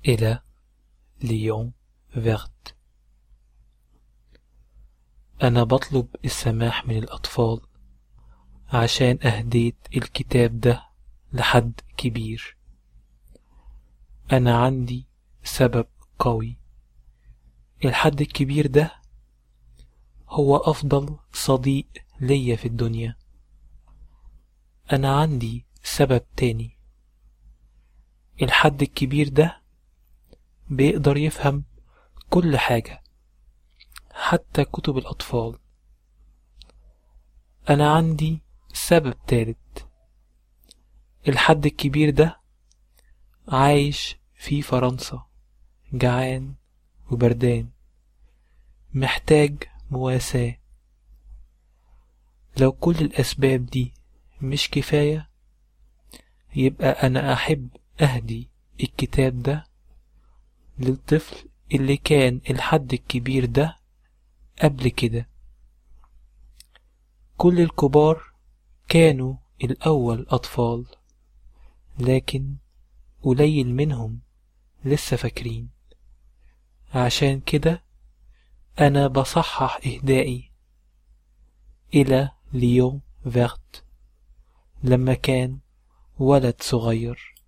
إلى ليون فيرت أنا بطلب السماح من الأطفال عشان أهديت الكتاب ده لحد كبير أنا عندي سبب قوي الحد الكبير ده هو أفضل صديق ليا في الدنيا أنا عندي سبب تاني الحد الكبير ده بيقدر يفهم كل حاجة حتى كتب الأطفال أنا عندي سبب تالت الحد الكبير ده عايش في فرنسا جعان وبردان محتاج مواساة لو كل الأسباب دي مش كفاية يبقى أنا أحب أهدي الكتاب ده للطفل اللي كان الحد الكبير ده قبل كده كل الكبار كانوا الأول أطفال لكن قليل منهم لسه فاكرين عشان كده أنا بصحح إهدائي إلى ليون فيرت لما كان ولد صغير